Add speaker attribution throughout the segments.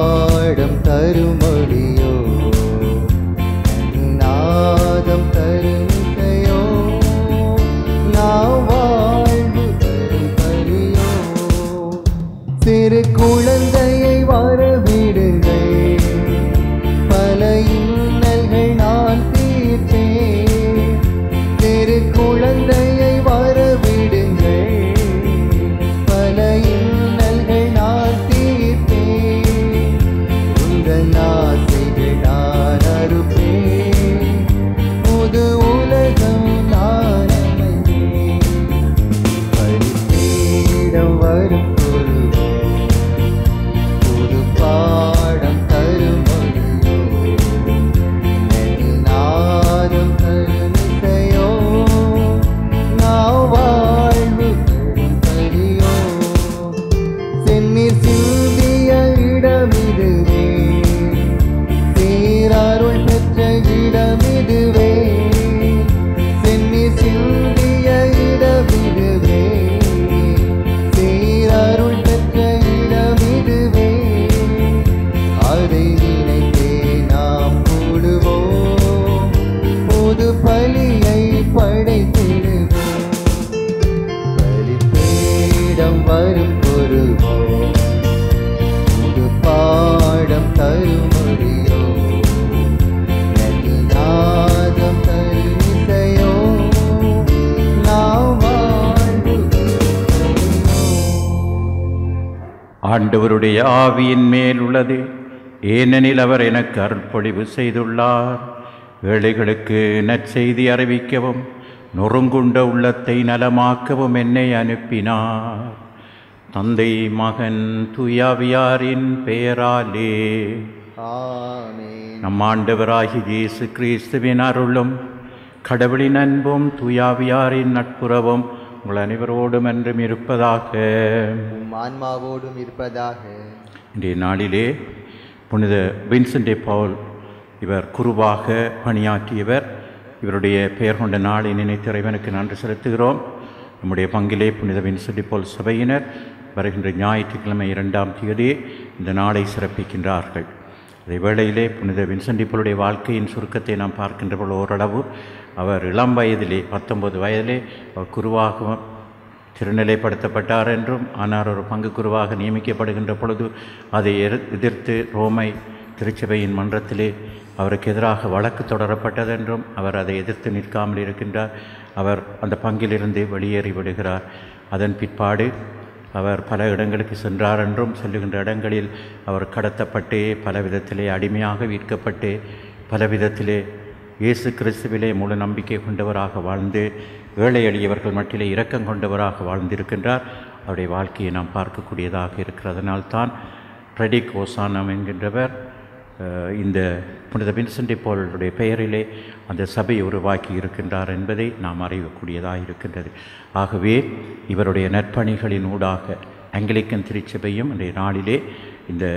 Speaker 1: பாடம் தருமொழியோ நாதம் தருமிசையோ நான் வாழ்வு தரும் பலியோ சிறு குழந்தையை வரவிடுங்கள் பல இன்னல்கள் நான் தீர்ப்பேன் சிறு குழந்தையை வரவிடுங்கள் பல இன்னல்கள் நான் தீர்ப்பேன் உங்கள் ஆசைகள் நான் அறுப்பேன் புது உலகம் நான் அமைப்பேன் பரிசீடம் வரும் பொழுதோ புது பாடம் தருமொழியோ நாதம் தருமிசையோ நான் வாழ்வு தரும் பலியோ செந்நீர் சிந்திய இடமிதுவே சீராருள் பெற்ற இடமிதுவே செந்நீர் சிந்திய இடமிதுவே சீராருள் பெற்ற இடமிதுவே அதை நினைத்தே நாம் கூடுவோம் புது பலியை படைத்திடுவோம் பலிப்பீடம் வரும் பொருவோம் புது பாடம் தருமொழியோ நாதம் தருமிசையோ நாம் வாழ்வு
Speaker 2: ஆண்டவருடைய ஆவியின் மேல் உள்ளது ஏனெனில் அவர் எனக்கு அருள்பொழிவு செய்துள்ளார் ஏழைகளுக்கு நற்செய்தி அறிவிக்கவும் நொறுங்குண்ட உள்ளத்தை நலமாக்கவும் என்னை அனுப்பினார் தந்தை மகன் துயாவியாரின் பெயராலே
Speaker 1: ஆமென்
Speaker 2: நம் ஆண்டவராகி இயேசு கிறிஸ்துவின் அருளும் கடவுளின் அன்பும் துயாவியாரின் நட்புறவும் உங்கள் அனைவரோடும் என்றும் இருப்பதாக
Speaker 1: உம் ஆன்மாவோடும் இருப்பதாக
Speaker 2: இன்றைய நாளிலே புனித வின்சென்டே பவுல் இவர் குருவாக பணியாற்றியவர் இவருடைய பெயர் கொண்ட நாளை நினைத்து இறைவனுக்கு நன்றி செலுத்துகிறோம் நம்முடைய பங்கிலே புனித வின்சென்டே பவுல் சபையினர் வருகின்ற ஞாயிற்றுக்கிழமை இரண்டாம் தேதி இந்த நாளை சிறப்பிக்கின்றார்கள் அதே வேளையிலே புனித வின்சென்டி பவுலுடைய வாழ்க்கையின் சுருக்கத்தை நாம் பார்க்கின்ற பொழுது ஓரளவு அவர் இளம் வயதிலே பத்தொன்பது வயதிலே அவர் குருவாகவும் திருநிலைப்படுத்தப்பட்டார் என்றும் ஆனால் ஒரு பங்கு குருவாக நியமிக்கப்படுகின்ற பொழுது அதை எதிர்- எதிர்த்து ரோமை திருச்சபையின் மன்றத்திலே அவருக்கு எதிராக வழக்கு தொடரப்பட்டதென்றும் அவர் அதை எதிர்த்து நிற்காமல் இருக்கின்றார் அவர் அந்த பங்கிலிருந்து வெளியேறி விடுகிறார் அதன் பிற்பாடு அவர் பல இடங்களுக்கு சென்றார் என்றும் செல்லுகின்ற இடங்களில் அவர் கடத்தப்பட்டு பல விதத்திலே அடிமையாக விற்கப்பட்டு பல விதத்திலே இயேசு கிறிஸ்துவிலே முழு நம்பிக்கை கொண்டவராக வாழ்ந்து ஏழை எளியவர்கள் மட்டிலே இரக்கம் கொண்டவராக வாழ்ந்திருக்கின்றார் அவருடைய வாழ்க்கையை நாம் பார்க்கக்கூடியதாக இருக்கிறதுனால்தான் பிரடிக் ஓசானம் என்கின்றவர் அஹ், இந்த புனித வின்சென்டி போலுடைய பெயரிலே அந்த சபை உருவாக்கி இருக்கின்றார் என்பதை நாம் அறியக்கூடியதாக இருக்கின்றது ஆகவே இவருடைய நற்பணிகளின் ஊடாக ஆங்கிலிக்கன் திருச்சபையும் இன்றைய நாளிலே இந்த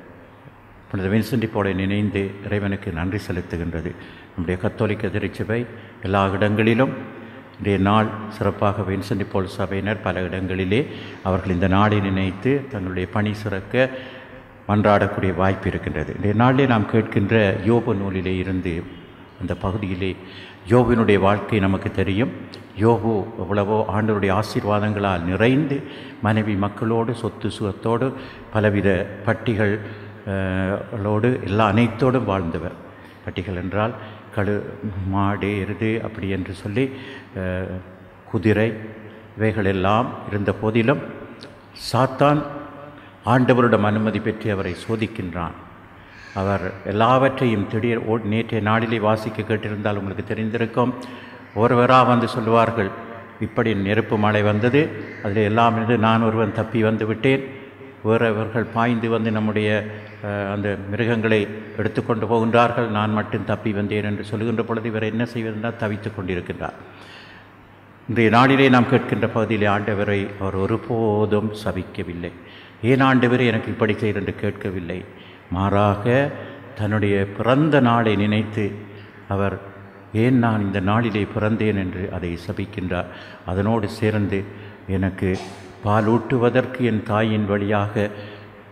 Speaker 2: புனித வின்சென்டி போலை நினைந்து இறைவனுக்கு நன்றி செலுத்துகின்றது நம்முடைய கத்தோலிக்க திருச்சபை எல்லா இடங்களிலும் இன்றைய நாள் சிறப்பாக வின்சென்டி போல் சபையினர் பல இடங்களிலே அவர்கள் இந்த நாளை நினைத்து தங்களுடைய பணி சிறக்க மன்றாடக்கூடிய வாய்ப்பு இருக்கின்றது இன்றைய நாளிலே நாம் கேட்கின்ற யோபு நூலிலே இருந்து அந்த பகுதியிலே யோபுவினுடைய வாழ்க்கை நமக்கு தெரியும் யோபு எவ்வளவோ ஆண்டவருடைய ஆசீர்வாதங்களால் நிறைந்து மனைவி மக்களோடு சொத்து சுகத்தோடு பலவித பட்டிகள் அஹ், களோடு எல்லா அனைத்தோடும் வாழ்ந்தவர் பட்டிகள் என்றால் கழு மாடு எருது அப்படி என்று சொல்லி அஹ், குதிரை இவைகளெல்லாம் இருந்த போதிலும் சாத்தான் ஆண்டவரிடம் அனுமதி பெற்று அவரை சோதிக்கின்றான் அவர் எல்லாவற்றையும் திடீர் ஓ நேற்றைய நாளிலே வாசிக்க கேட்டிருந்தால் உங்களுக்கு தெரிந்திருக்கும் ஒருவராக வந்து சொல்லுவார்கள் இப்படி நெருப்பு மழை வந்தது அதில் எல்லாம் இருந்து நான் ஒருவன் தப்பி வந்து விட்டேன் வேறவர்கள் பாய்ந்து வந்து நம்முடைய அஹ், அந்த மிருகங்களை எடுத்துக்கொண்டு போகின்றார்கள் நான் மட்டும் தப்பி வந்தேன் என்று சொல்லுகின்ற பொழுது இவர் என்ன செய்வதென்றால் தவித்துக் கொண்டிருக்கின்றார் இன்றைய நாளிலே நாம் கேட்கின்ற பகுதியிலே ஆண்டவரை அவர் ஒருபோதும் சபிக்கவில்லை ஏன் ஆண்டவரே எனக்கு இப்படி செய்ய என்று கேட்கவில்லை மாறாக தன்னுடைய பிறந்த நாளை நினைத்து அவர் ஏன் நான் இந்த நாளிலே பிறந்தேன் என்று அதை சபிக்கின்றார் அதனோடு சேர்ந்து எனக்கு பாலூட்டுவதற்கு என் தாயின் வழியாக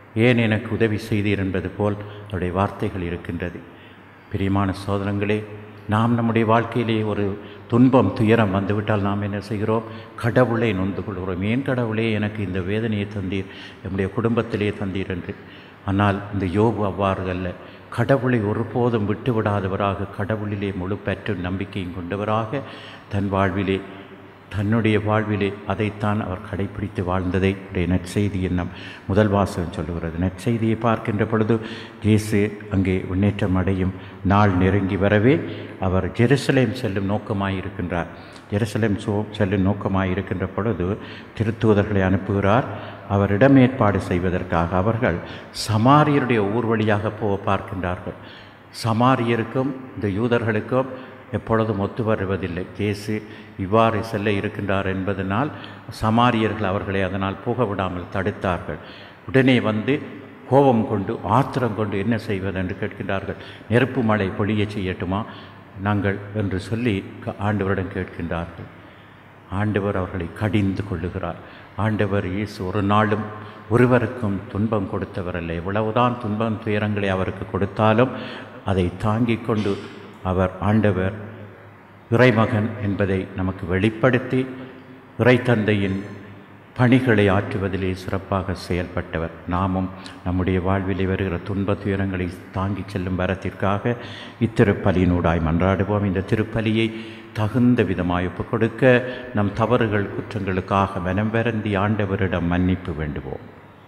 Speaker 2: ஏன் எனக்கு உதவி செய்தீர் என்பது போல் அவருடைய வார்த்தைகள் இருக்கின்றது பிரியமான சோதனங்களே நாம் நம்முடைய வாழ்க்கையிலே ஒரு துன்பம் துயரம் வந்துவிட்டால் நாம் என்ன செய்கிறோம் கடவுளை நொந்து கொள்கிறோம் ஏன் கடவுளே எனக்கு இந்த வேதனையை தந்தீர் என்னுடைய குடும்பத்திலே தந்தீர் என்று ஆனால் இந்த யோபு அவ்வாறு அல்ல கடவுளை ஒருபோதும் விட்டு விடாதவராக கடவுளிலே முழு பெற்று நம்பிக்கையும் கொண்டவராக தன் வாழ்விலே தன்னுடைய வாழ்விலே அதைத்தான் அவர் கடைப்பிடித்து வாழ்ந்ததை உடைய நற்செய்தி என்னும் முதல் வாசகம் சொல்லுகிறது நற்செய்தியை பார்க்கின்ற பொழுது இயேசு அங்கே முன்னேற்றம் அடையும் நாள் நெருங்கி வரவே அவர் ஜெருசலேம் செல்லும் நோக்கமாயிருக்கின்றார் ஜெருசலேம் சோ செல்லும் நோக்கமாயிருக்கின்ற பொழுது திருத்தூதர்களை அனுப்புகிறார் அவர் இடமேற்பாடு செய்வதற்காக அவர்கள் சமாரியருடைய ஊர் வழியாக போக பார்க்கின்றார்கள் சமாரியருக்கும் இந்த யூதர்களுக்கும் எப்பொழுதும் ஒத்து வருவதில்லை இயேசு இவ்வாறு செல்ல இருக்கின்றார் என்பதனால் சமாரியர்கள் அவர்களை அதனால் போக விடாமல் தடுத்தார்கள் உடனே வந்து கோபம் கொண்டு ஆத்திரம் கொண்டு என்ன செய்வது என்று கேட்கின்றார்கள் நெருப்பு மழை பொழிய செய்யட்டுமா நாங்கள் என்று சொல்லி க- ஆண்டவரிடம் கேட்கின்றார்கள் ஆண்டவர் அவர்களை கடிந்து கொள்ளுகிறார் ஆண்டவர் இயேசு ஒரு நாளும் ஒருவருக்கும் துன்பம் கொடுத்தவர் அல்ல எவ்வளவுதான் துன்பம் துயரங்களை அவருக்கு கொடுத்தாலும் அதை தாங்கிக் கொண்டு அவர் ஆண்டவர் இறைமகன் என்பதை நமக்கு வெளிப்படுத்தி இறைத்தந்தையின் பணிகளை ஆற்றுவதிலே சிறப்பாக செயல்பட்டவர் நாமும் நம்முடைய வாழ்விலே வருகிற துன்ப துயரங்களை தாங்கிச் செல்லும் வரத்திற்காக இத்திருப்பலியினூடாய் மன்றாடுவோம் இந்த திருப்பலியை தகுந்த விதமாய் ஒப்புக் கொடுக்க நம் தவறுகள் குற்றங்களுக்காக மனம் வருந்தி ஆண்டவரிடம் மன்னிப்பு வேண்டுவோம்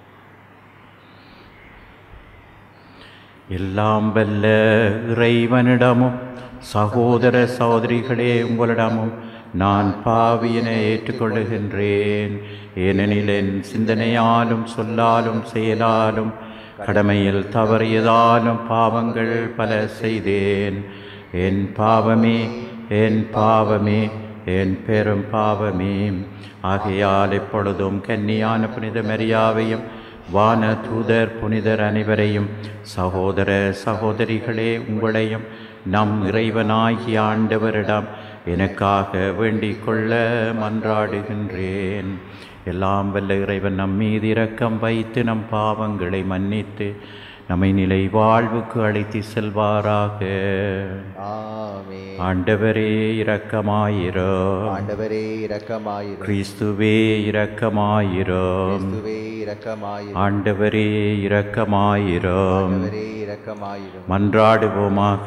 Speaker 2: எல்லாம் வல்ல இறைவனிடமும் சகோதர சகோதரிகளே உங்களிடமும் நான் பாவியன ஏற்றுக்கொள்ளுகின்றேன் ஏனெனில் என் சிந்தனையாலும் சொல்லாலும் செயலாலும் கடமையில் தவறியதாலும் பாவங்கள் பல செய்தேன் என் பாவமே என் பாவமே என் பெரும் பாவமே ஆகையால் எப்பொழுதும் கன்னியான புனித மரியாவையும் வான தூதர் புனிதர் அனைவரையும் சகோதர சகோதரிகளே உங்களையும் நம் இறைவனாகிய ஆண்டவரிடம் எனக்காக வேண்டிக் கொள்ள மன்றாடுகின்றேன் எல்லாம் வல்ல இறைவன் நம் மீது இரக்கம் வைத்து நம் பாவங்களை மன்னித்து நம்மை நிலை வாழ்வுக்கு அழைத்து செல்வாராக
Speaker 1: ஆமென்
Speaker 2: ஆண்டவரே இரக்கமாயிரும்
Speaker 1: ஆண்டவரே இரக்கமாயிரும்
Speaker 2: கிறிஸ்துவே இரக்கமாயிரும்
Speaker 1: கிறிஸ்துவே இரக்கமாயிரும்
Speaker 2: ஆண்டவரே இரக்கமாயிரும்
Speaker 1: ஆண்டவரே இரக்கமாயிரும்
Speaker 2: மன்றாடுவோமாக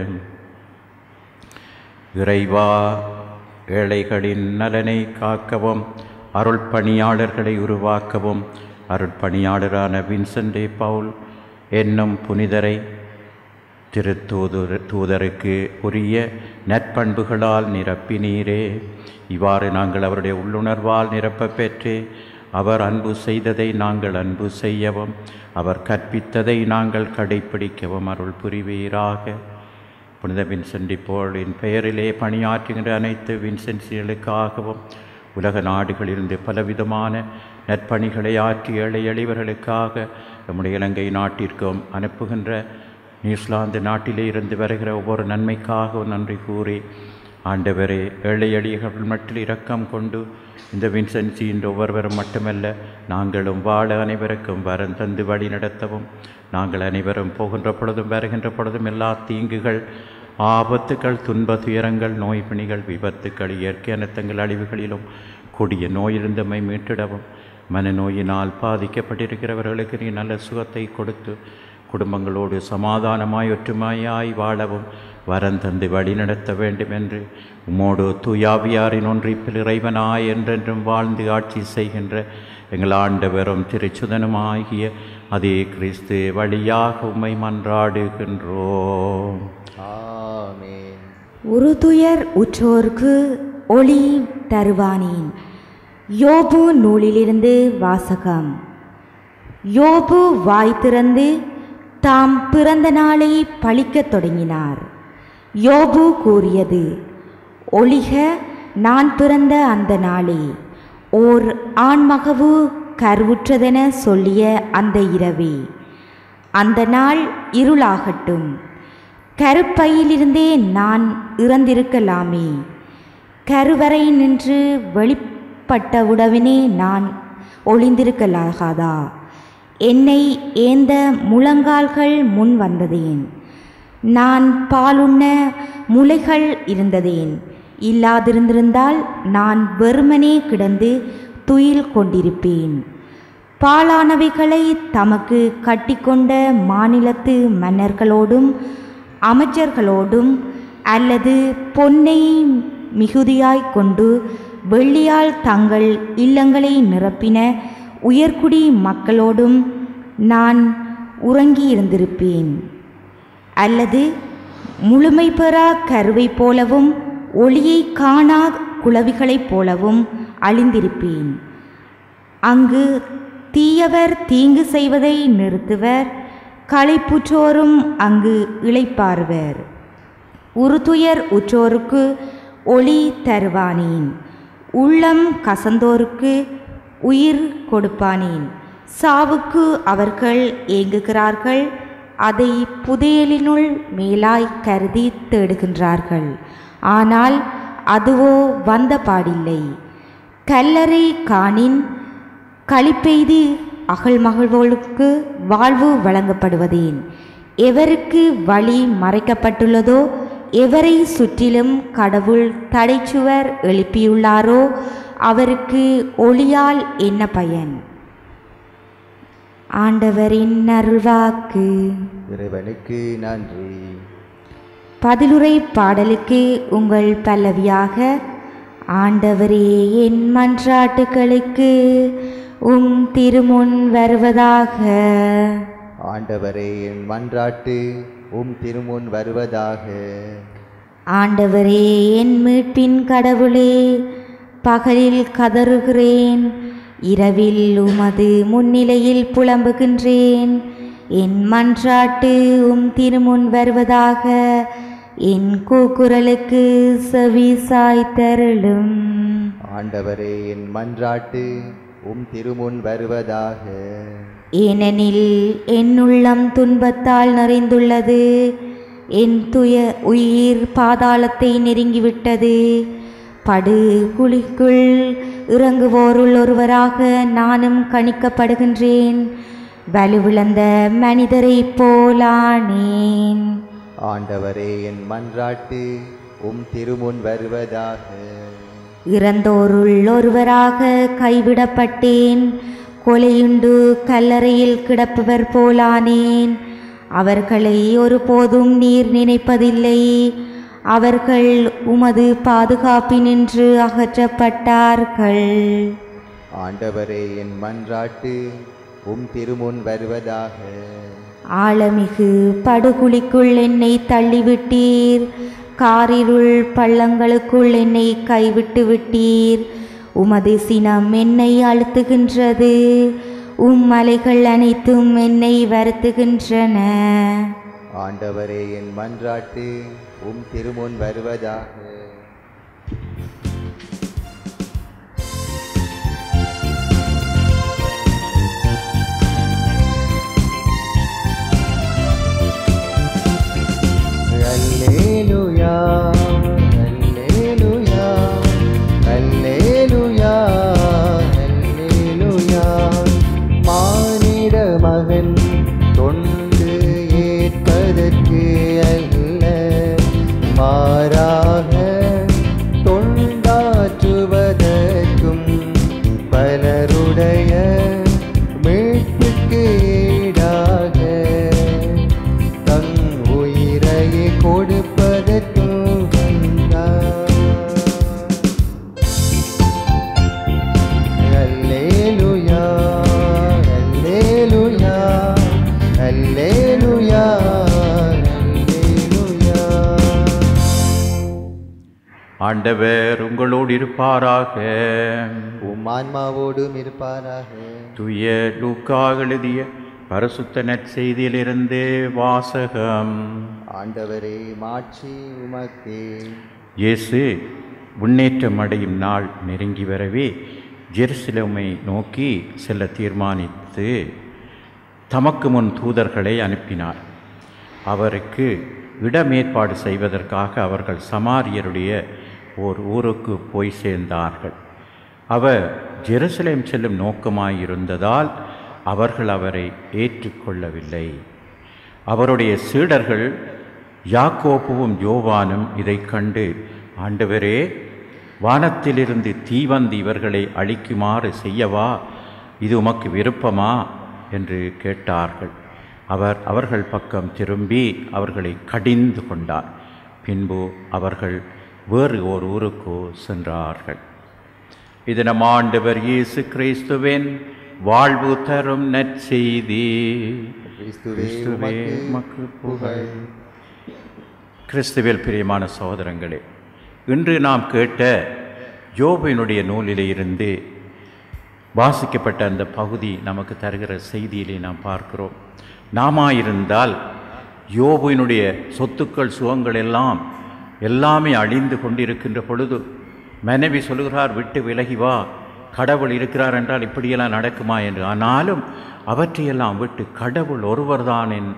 Speaker 2: இறைவா ஏழைகளின் நலனை காக்கவும் அருள் பணியாளர்களை உருவாக்கவும் அருட்பணியாளரான வின்சென்டே பவுல் என்னும் புனிதரை திருத்தூதர் தூதருக்கு உரிய நற்பண்புகளால் நிரப்பினீரே இவ்வாறு நாங்கள் அவருடைய உள்ளுணர்வால் நிரப்பப் பெற்று அவர் அன்பு செய்ததை நாங்கள் அன்பு செய்யவும் அவர் கற்பித்ததை நாங்கள் கடைப்பிடிக்கவும் அருள் புரிவீராக புனித வின்சென்டி போலின் பெயரிலே பணியாற்றுகின்ற அனைத்து வின்சென்சிகளுக்காகவும் உலக நாடுகளிலிருந்து பலவிதமான நற்பணிகளை ஆற்றி ஏழை எளியவர்களுக்காக நம்முடைய இலங்கை நாட்டிற்கும் அனுப்புகின்ற நியூசிலாந்து நாட்டிலே இருந்து வருகிற ஒவ்வொரு நன்மைக்காகவும் நன்றி கூறி ஆண்டவரே ஏழை எளியவர்கள் மட்டில் இரக்கம் கொண்டு இந்த வின்சென்சி என்ற ஒவ்வொருவரும் மட்டுமல்ல நாங்களும் வாழ அனைவருக்கும் வரம் தந்து வழி நடத்தவும் நாங்கள் அனைவரும் போகின்ற பொழுதும் வருகின்ற பொழுதும் எல்லா தீங்குகள் ஆபத்துக்கள் துன்ப துயரங்கள் நோய் பிணிகள் விபத்துக்கள் இயற்கை அனர்த்தங்கள் அழிவுகளிலும் கொடிய நோயிருந்தமை மீட்டிடவும் மனநோயினால் பாதிக்கப்பட்டிருக்கிறவர்களுக்கு நீ நல்ல சுகத்தை கொடுத்து குடும்பங்களோடு சமாதானமாய் ஒற்றுமையாய் வாழவும் வரம் தந்து வழிநடத்த வேண்டும் என்று உம்மோடு தூயாவியாரின் ஒன்றிப்பில் இறைவனாய் என்றென்றும் வாழ்ந்து ஆட்சி செய்கின்ற எங்கள் ஆண்டவரும் திருச்சுதனுமாகிய அதே கிறிஸ்து வழியாக உம்மை மன்றாடுகின்றோம்
Speaker 1: ஆமென்
Speaker 3: உறுதுயர் உற்றோர்க்கு ஒளி தருவானேன் யோபு நூலிலிருந்து வாசகம் யோபு வாய் திறந்து தாம் பிறந்த நாளை பழிக்கத் தொடங்கினார் யோபு கூறியது ஒளிக நான் பிறந்த அந்த நாளே ஓர் ஆண்மகவு கருவுற்றதென சொல்லிய அந்த இரவே அந்த நாள் இருளாகட்டும் கருப்பையிலிருந்தே நான் இறந்திருக்கலாமே கருவறை நின்று வெளிப்பட்டவுடனே நான் ஒளிந்திருக்கலாகாதா என்னை ஏந்த முழங்கால்கள் முன் வந்ததேன் நான் பாலுண்ண முளைகள் இருந்ததேன் இல்லாதிருந்திருந்தால் நான் வெறுமனே கிடந்து துயில் கொண்டிருப்பேன் பாலானவைகளை தமக்கு கட்டிக்கொண்ட மாநிலத்து மன்னர்களோடும் அமைச்சர்களோடும் அல்லது பொன்னை மிகுதியாய்க் கொண்டு வெள்ளியால் தங்கள் இல்லங்களை நிரப்பின உயர்குடி மக்களோடும் நான் உறங்கியிருந்திருப்பேன் அல்லது முழுமை பெறா கருவை போலவும் ஒளியை காணா குளவிகளைப் போலவும் அழிந்திருப்பேன் அங்கு தீயவர் தீங்கு செய்வதை நிறுத்துவர் களைப்புற்றோரும் அங்கு இளைப்பார்வர் உறுதுயர் உற்றோருக்கு ஒளி தருவானேன் உள்ளம் கசந்தோருக்கு உயிர் கொடுப்பானேன் சாவுக்கு அவர்கள் ஏங்குகிறார்கள் அதை புதையலினுள் மேலாய் கருதி தேடுகின்றார்கள் ஆனால் அதுவோ வந்த பாடில்லை கல்லறை காணின் களிப்பெய்து அகழ்மகள்வோளுக்கு வாழ்வு வழங்கப்படுவதேன் எவருக்கு வழி மறைக்கப்பட்டுள்ளதோ எவரை சுற்றிலும் கடவுள் தடைச்சுவர் எழுப்பியுள்ளாரோ அவருக்கு ஒளியால் என்ன பயன் ஆண்டவரின் அருள்வாக்கு
Speaker 1: இறைவனுக்கு நன்றி
Speaker 3: பதிலுரை பாடலுக்கு உங்கள் பல்லவியாக ஆண்டவரே என் மன்றாட்டுகளுக்கு உம் திருமுன் வருவதாக
Speaker 1: ஆண்டவரே என் மன்றாட்டு உம் திருமுன் வருவதாக
Speaker 3: ஆண்டவரே என் மீட்பின் கடவுளே பகலில் கதறுகிறேன் இரவில் உமது முன்னிலையில் புலம்புகின்றேன் என் மன்றாட்டு உம் திருமுன் வருவதாக என் கூக்குரலுக்கு செவி சாய்த்தருளும்
Speaker 1: ஆண்டவரே என் மன்றாட்டு உம் திருமுன் வருவதாக
Speaker 3: ஏனெனில் என் உள்ளம் துன்பத்தால் நிறைந்துள்ளது என் துய உயிர் பாதாளத்தை நெருங்கிவிட்டது படு குழிக்குள் இறங்குவோருள் ஒருவராக நானும் கணிக்கப்படுகின்றேன் வலுவிழந்த மனிதரைப் போலானேன்
Speaker 1: ஆண்டவரே என் மன்றாட்டு உம் திருமுன் வருவதாக
Speaker 3: இறந்தோருள் ஒருவராக கைவிடப்பட்டேன் கொலையுண்டு கல்லறையில் கிடப்பவர் போலானேன் அவர்களை ஒருபோதும் நீர் நினைப்பதில்லை அவர்கள் உமது பாதுகாப்பினின்று அகற்றப்பட்டார்கள்
Speaker 1: ஆண்டவரே என் மன்றாட்டு உம் திருமுன் வருவதாக
Speaker 3: ஆழமிகு படுகுழிக்குள் என்னை தள்ளிவிட்டீர் காரிருள் பள்ளங்களுக்குள் என்னை கைவிட்டு விட்டீர் உமது சினம் என்னை அழுத்துகின்றது உம் மலைகள் அனைத்தும் என்னை வருத்துகின்றன
Speaker 1: ஆண்டவரே என் மன்றாட்டு உம் திருமுன் வருவதாக அல்லேலூயா அல்லேலூயா அல்லேலூயா அல்லேலூயா மானிட மகன் தொண்டு ஏற்பதற்கு அல்ல மாறாக தொண்டாற்றுவதற்கும் பலருடைய மீட்புக்கு ஈடாக தன் உயிரை கொடுப்பதற்கு வந்தார் அல்லேலூயா அல்லேலூயா அல்லேலூயா அல்லேலூயா
Speaker 2: ஆண்டவர் உங்களோடு இருப்பாராக
Speaker 1: உம் ஆன்மாவோடும் இருப்பாராக
Speaker 2: துய லூக்கா எழுதிய பரிசுத்த நற்செய்தியிலிருந்து வாசகம்
Speaker 1: ஆண்டவரே மாட்சி உமக்கே
Speaker 2: இயேசு முன்னேற்றம் அடையும் நாள் நெருங்கி வரவே ஜெருசலேமை நோக்கி செல்ல தீர்மானித்து தமக்கு முன் தூதர்களை அனுப்பினார் அவருக்கு இடமேற்பாடு செய்வதற்காக அவர்கள் சமாரியருடைய ஓர் ஊருக்கு போய் சேர்ந்தார்கள் அவர் ஜெருசலேம் செல்லும் நோக்கமாயிருந்ததால் அவர்கள் அவரை ஏற்றுக்கொள்ளவில்லை அவருடைய சீடர்கள் யாக்கோப்புவும் யோவானும் இதைக் கண்டு ஆண்டவரே வானத்திலிருந்து தீ வந்து இவர்களை அழிக்குமாறு செய்யவா இது உமக்கு விருப்பமா என்று கேட்டார்கள் அவர் அவர்கள் பக்கம் திரும்பி அவர்களை கடிந்து கொண்டார் பின்பு அவர்கள் வேறு ஓர் ஊருக்கோ சென்றார்கள் இது நம் ஆண்டவர் இயேசு கிறிஸ்துவின் வாழ்வு தரும் நற்செய்தி
Speaker 1: கிறிஸ்துவே
Speaker 2: கிறிஸ்துவே
Speaker 1: உமக்கு
Speaker 2: உமக்கு புகழ் கிறிஸ்துவில் பிரியமான சகோதரங்களே இன்று நாம் கேட்ட யோபினுடைய நூலிலே இருந்து வாசிக்கப்பட்ட அந்த பகுதி நமக்கு தருகிற செய்தியிலே நாம் பார்க்கிறோம் நாமா இருந்தால் யோபுவினுடைய சொத்துக்கள் சுகங்கள் எல்லாம் எல்லாமே அழிந்து கொண்டிருக்கின்ற பொழுது மனைவி சொல்கிறார் விட்டு விலகி வா கடவுள் இருக்கிறார் என்றால் இப்படியெல்லாம் நடக்குமா என்று ஆனாலும் அவற்றையெல்லாம் விட்டு கடவுள் ஒருவர்தான் என்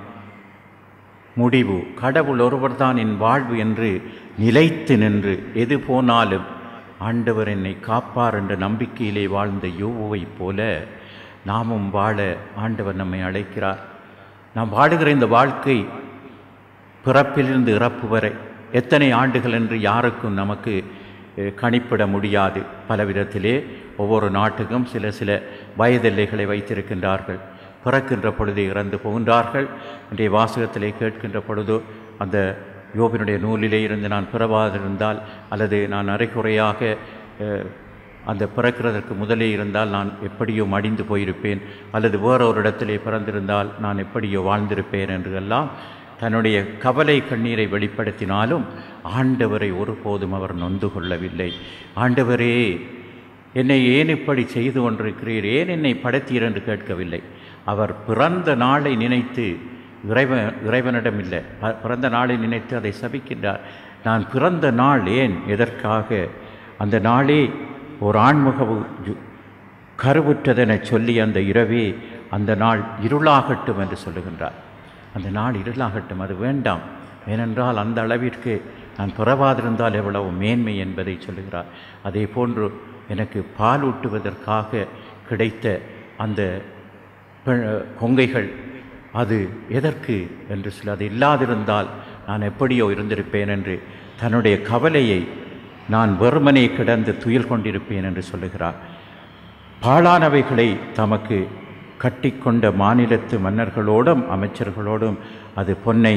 Speaker 2: முடிவு கடவுள் ஒருவர்தான் என் வாழ்வு என்று நிலைத்து நின்று எது போனாலும் ஆண்டவர் என்னை காப்பார் என்ற நம்பிக்கையிலே வாழ்ந்த யோவுவைப் போல நாமும் வாழ ஆண்டவர் நம்மை அழைக்கிறார் நாம் வாழுகிற இந்த வாழ்க்கை பிறப்பிலிருந்து இறப்பு வரை எத்தனை ஆண்டுகள் என்று யாருக்கும் நமக்கு அஹ், கணிப்பிட முடியாது பல விதத்திலே ஒவ்வொரு நாட்டுக்கும் சில சில வயதெல்லைகளை வைத்திருக்கின்றார்கள் பிறக்கின்ற பொழுது இறந்து போகின்றார்கள் இன்றைய வாசகத்திலே கேட்கின்ற பொழுது அந்த யோபினுடைய நூலிலே இருந்து நான் பிறவாதிருந்தால் அல்லது நான் அரைக்குறையாக அஹ், அந்த பிறக்கிறதற்கு முதலே இருந்தால் நான் எப்படியோ மடிந்து போயிருப்பேன் அல்லது வேறொரு இடத்திலே பிறந்திருந்தால் நான் எப்படியோ வாழ்ந்திருப்பேன் என்று எல்லாம் தன்னுடைய கவலை கண்ணீரை வெளிப்படுத்தினாலும் ஆண்டவரை ஒருபோதும் அவர் நொந்து கொள்ளவில்லை ஆண்டவரே என்னை ஏன் இப்படி செய்து கொண்டிருக்கிறீர் ஏன் என்னை படைத்தீர் என்று கேட்கவில்லை அவர் பிறந்த நாளை நினைத்து இறைவன் இறைவனிடம் இல்லை ப- பிறந்த நாளை நினைத்து அதை சபிக்கின்றார் நான் பிறந்த நாள் ஏன் எதற்காக அந்த நாளே ஒரு ஆண்முகவு ஜு- கருவுற்றதென சொல்லி அந்த இரவே அந்த நாள் இருளாகட்டும் என்று சொல்லுகின்றார் அந்த நாள் இருளாகட்டும் அது வேண்டாம் ஏனென்றால் அந்த அளவிற்கு நான் பிறவாதிருந்தால் எவ்வளவு மேன்மை என்பதை சொல்லுகிறார் அதே போன்று எனக்கு பால் ஊட்டுவதற்காக கிடைத்த அந்த பெ- கொங்கைகள் அது எதற்கு என்று சொல்லி அது இல்லாதிருந்தால் நான் எப்படியோ இருந்திருப்பேன் என்று தன்னுடைய கவலையை நான் வெறுமனே கிடந்து துயில் கொண்டிருப்பேன் என்று சொல்லுகிறார் பாழானவைகளை தமக்கு கட்டிக்கொண்ட மாநிலத்து மன்னர்களோடும் அமைச்சர்களோடும் அது பொன்னை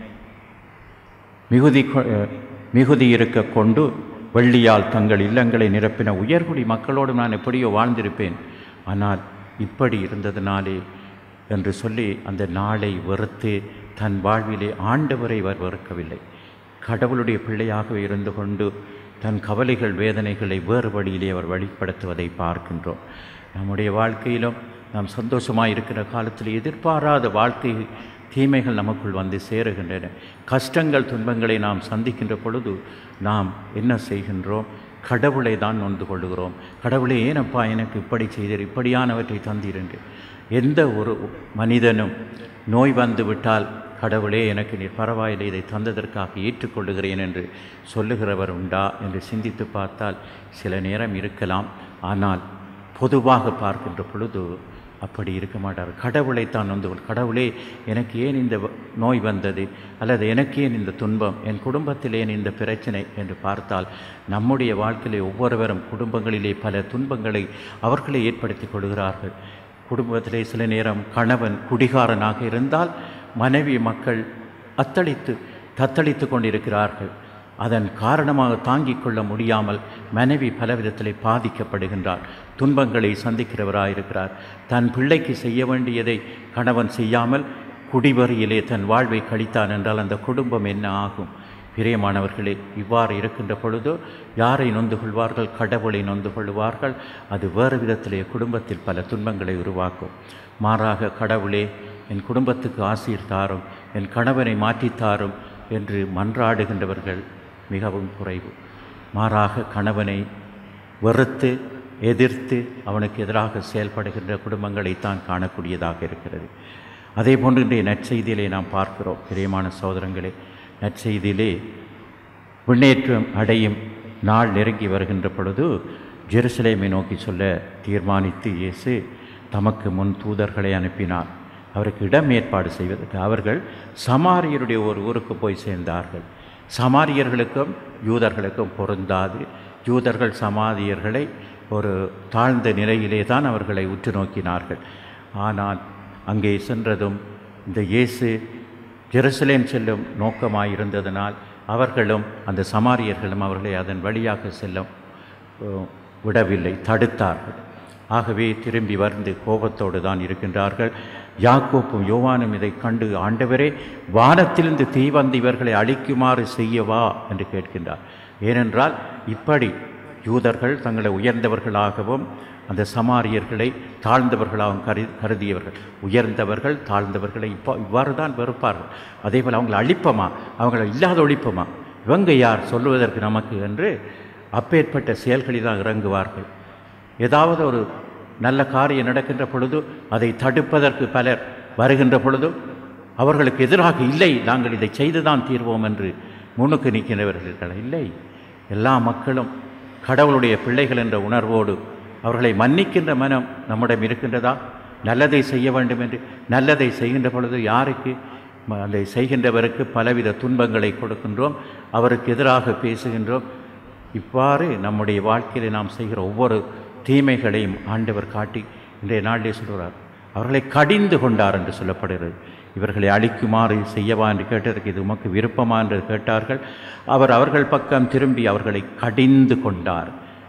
Speaker 2: மிகுதி கொ- அஹ், மிகுதி இருக்க கொண்டு வெள்ளியால் தங்கள் இல்லங்களை நிரப்பின உயர்குடி மக்களோடும் நான் எப்படியோ வாழ்ந்திருப்பேன் ஆனால் இப்படி இருந்ததினாலே என்று சொல்லி அந்த நாளை வெறுத்து தன் வாழ்விலே ஆண்டவரை அவர் வெறுக்கவில்லை கடவுளுடைய பிள்ளையாக இருந்து கொண்டு தன் கவலைகள் வேதனைகளை வேறு வழியிலே அவர் வெளிப்படுத்துவதை பார்க்கின்றோம் நம்முடைய வாழ்க்கையிலும் நாம் சந்தோஷமாக இருக்கிற காலத்தில் எதிர்பாராத வாழ்க்கை தீமைகள் நமக்குள் வந்து சேருகின்றன கஷ்டங்கள் துன்பங்களை நாம் சந்திக்கின்ற பொழுது நாம் என்ன செய்கின்றோம் கடவுளை தான் நொந்து கொள்ளுகிறோம் கடவுளே ஏனப்பா எனக்கு இப்படி செய்தீர் இப்படியானவற்றை தந்தீர் என்று எந்த ஒரு மனிதனும் நோய் வந்து விட்டால் கடவுளே எனக்கு நீர் பரவாயில்லை இதை தந்ததற்காக ஏற்றுக்கொள்ளுகிறேன் என்று சொல்லுகிறவர் உண்டா என்று சிந்தித்து பார்த்தால் சில நேரம் இருக்கலாம் ஆனால் பொதுவாக பார்க்கின்ற பொழுது அப்படி இருக்க மாட்டார் கடவுளைத்தான் வந்து கடவுளே எனக்கு ஏன் இந்த வ- நோய் வந்தது அல்லது எனக்கு ஏன் இந்த துன்பம் என் குடும்பத்தில் ஏன் இந்த பிரச்சனை என்று பார்த்தால் நம்முடைய வாழ்க்கையிலே ஒவ்வொருவரும் குடும்பங்களிலே பல துன்பங்களை அவர்களே ஏற்படுத்தி கொள்கிறார்கள் குடும்பத்திலே சில நேரம் கணவன் குடிகாரனாக இருந்தால் மனைவி மக்கள் அத்தளித்து தத்தளித்து கொண்டிருக்கிறார்கள் அதன் காரணமாக தாங்கிக் கொள்ள முடியாமல் மனைவி பலவிதத்திலே பாதிக்கப்படுகின்றார் துன்பங்களை சந்திக்கிறவராயிருக்கிறார் தன் பிள்ளைக்கு செய்ய வேண்டியதை கணவன் செய்யாமல் குடிவரியிலே தன் வாழ்வை கழித்தான் என்றால் அந்த குடும்பம் என்ன ஆகும் பிரியமானவர்களே இவ்வாறு இருக்கின்ற பொழுது யாரை நொந்து கொள்வார்கள் கடவுளை நொந்து கொள்வார்கள் அது வேறு விதத்திலே குடும்பத்தில் பல துன்பங்களை உருவாக்கும் மாறாக கடவுளே என் குடும்பத்துக்கு ஆசீர் தாரும் என் கணவனை மாற்றித் தாரும் என்று மன்றாடுகின்றவர்கள் மிகவும் குறைவு மாறாக கணவனை வெறுத்து எதிர்த்து அவனுக்கு எதிராக செயல்படுகின்ற குடும்பங்களைத்தான் காணக்கூடியதாக இருக்கிறது அதே போன்று இன்றைய நற்செய்தியிலே நாம் பார்க்கிறோம் பிரியமான சகோதரங்களே நற்செய்தியிலே முன்னேற்றம் அடையும் நாள் நெருங்கி வருகின்ற பொழுது ஜெருசலேமை நோக்கி சொல்ல தீர்மானித்து இயேசு தமக்கு முன் தூதர்களை அனுப்பினார் அவருக்கு இடம் ஏற்பாடு செய்வதற்கு அவர்கள் சமாரியருடைய ஒரு ஊருக்கு போய் சேர்ந்தார்கள் சமாரியர்களுக்கும் யூதர்களுக்கும் பொருந்தாது யூதர்கள் சமாரியர்களை ஒரு தாழ்ந்த நிலையிலே தான் அவர்களை உற்று நோக்கினார்கள் ஆனால் அங்கே சென்றதும் இந்த இயேசு ஜெருசலேம் செல்லும் நோக்கமாயிருந்ததனால் அவர்களும் அந்த சமாரியர்களும் அவர்களை அதன் வழியாக செல்ல அஹ், விடவில்லை தடுத்தார்கள் ஆகவே திரும்பி வந்து கோபத்தோடு தான் இருக்கின்றார்கள் யாக்கோப்பும் யோவானும் இதை கண்டு ஆண்டவரே வானத்திலிருந்து தீ வந்து இவர்களை அழிக்குமாறு செய்யவா என்று கேட்கின்றார் ஏனென்றால் இப்படி யூதர்கள் தங்களை உயர்ந்தவர்களாகவும் அந்த சமாரியர்களை தாழ்ந்தவர்களாகவும் கரு கருதியவர்கள் உயர்ந்தவர்கள் தாழ்ந்தவர்களை இப்போ இவ்வாறு தான் வெறுப்பார்கள் அதே போல் அவங்களை அழிப்போமா அவங்களை இல்லாத ஒழிப்போமா இவங்க யார் சொல்லுவதற்கு நமக்கு என்று அப்பேற்பட்ட செயல்களில் தான் இறங்குவார்கள் ஏதாவது ஒரு நல்ல காரியம் நடக்கின்ற பொழுது அதை தடுப்பதற்கு பலர் வருகின்ற பொழுது அவர்களுக்கு எதிராக இல்லை நாங்கள் இதை செய்துதான் தீர்வோம் என்று முன்னுக்கு நிற்கின்றவர்கள் இருக்கலாம் இல்லை எல்லா மக்களும் கடவுளுடைய பிள்ளைகள் என்ற உணர்வோடு அவர்களை மன்னிக்கின்ற மனம் நம்மிடம் இருக்கின்றதா நல்லதை செய்ய வேண்டும் என்று நல்லதை செய்கின்ற பொழுது யாருக்கு ம- அதை செய்கின்றவருக்கு பலவித துன்பங்களை கொடுக்கின்றோம் அவருக்கு எதிராக பேசுகின்றோம் இவ்வாறு நம்முடைய வாழ்க்கையிலே நாம் செய்கிற ஒவ்வொரு தீமைகளையும் ஆண்டவர் காட்டி இன்றைய நாளிலே சொல்கிறார் அவர்களை கடிந்து கொண்டார் என்று சொல்லப்படுகிறது இவர்களை அழிக்குமாறு செய்யவா என்று கேட்டதற்கு இது உமக்கு விருப்பமா என்று கேட்டார்கள் அவர் அவர்கள் பக்கம் திரும்பி அவர்களை கடிந்து கொண்டார்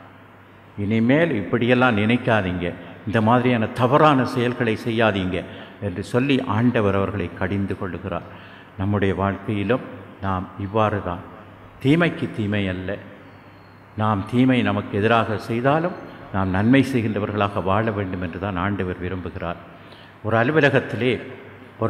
Speaker 2: இனிமேல் இப்படியெல்லாம் நினைக்காதீங்க இந்த மாதிரியான தவறான செயல்களை செய்யாதீங்க என்று சொல்லி ஆண்டவர் அவர்களை கடிந்து கொள்ளுகிறார் நம்முடைய வாழ்க்கையிலும் நாம் இவ்வாறு தான் தீமைக்கு தீமை அல்ல நாம் தீமை நமக்கு எதிராக செய்தாலும் நாம் நன்மை செய்கின்றவர்களாக வாழ வேண்டும் என்று தான் ஆண்டவர் விரும்புகிறார் ஒரு அலுவலகத்திலே ஒரு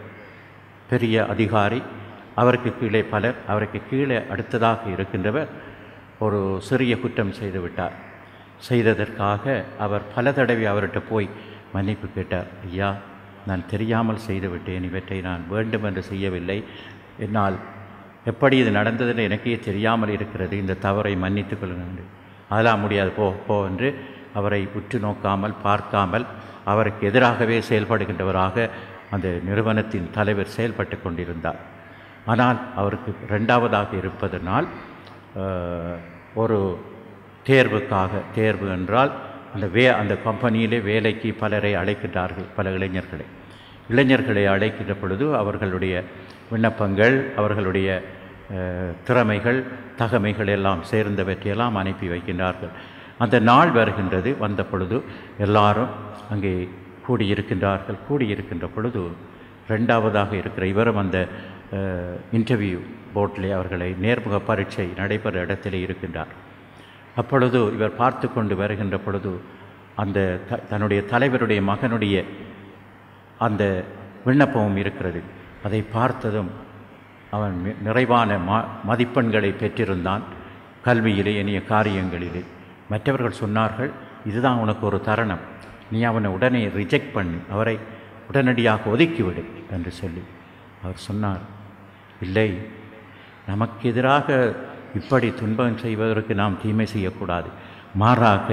Speaker 2: பெரிய அதிகாரி அவருக்கு கீழே பலர் அவருக்கு கீழே அடுத்ததாக இருக்கின்றவர் ஒரு சிறிய குற்றம் செய்து விட்டார் செய்ததற்காக அவர் பல தடவை அவர்கிட்ட போய் மன்னிப்பு கேட்டார் ஐயா நான் தெரியாமல் செய்து விட்டேன் இவற்றை நான் வேண்டும் என்று செய்யவில்லை என்னால் எப்படி இது நடந்ததுன்னு எனக்கே தெரியாமல் இருக்கிறது இந்த தவறை மன்னித்துக் கொள்ளுங்கள் அதெல்லாம் முடியாது போ போ என்று அவரை உற்று நோக்காமல் பார்க்காமல் அவருக்கு எதிராகவே செயல்படுகின்றவராக அந்த நிறுவனத்தின் தலைவர் செயல்பட்டு கொண்டிருந்தார் ஆனால் அவருக்கு ரெண்டாவதாக இருப்பதனால் அஹ், ஒரு தேர்வுக்காக தேர்வு என்றால் அந்த வே அந்த கம்பெனியிலே வேலைக்கு பலரை அழைக்கின்றார்கள் பல இளைஞர்களை இளைஞர்களை அழைக்கின்ற பொழுது அவர்களுடைய விண்ணப்பங்கள் அவர்களுடைய அஹ், திறமைகள் தகமைகள் எல்லாம் சேர்ந்தவற்றையெல்லாம் அனுப்பி வைக்கின்றார்கள் அந்த நாள் வருகின்றது வந்த பொழுது எல்லாரும் அங்கே கூடியிருக்கின்றார்கள் கூடியிருக்கின்ற பொழுது ரெண்டாவதாக இருக்கிற இவரும் அந்த இன்டர்வியூ போர்ட்டிலே அவர்களை நேர்முக பரீட்சை நடைபெற இடத்திலே இருக்கின்றார் அப்பொழுது இவர் பார்த்து கொண்டு வருகின்ற பொழுது அந்த த தன்னுடைய தலைவருடைய மகனுடைய அந்த விண்ணப்பமும் இருக்கிறது அதை பார்த்ததும் அவன் மி- நிறைவான ம மதிப்பெண்களை பெற்றிருந்தான் கல்வியிலே இனிய காரியங்களிலே மற்றவர்கள் சொன்னார்கள் இதுதான் உனக்கு ஒரு தருணம் நீ அவனை உடனே ரிஜெக்ட் பண்ணு அவரை உடனடியாக ஒதுக்கிவிடு என்று சொல்லி அவர் சொன்னார் இல்லை நமக்கு எதிராக இப்படி துன்பம் செய்வதற்கு நாம் தீமை செய்யக்கூடாது மாறாக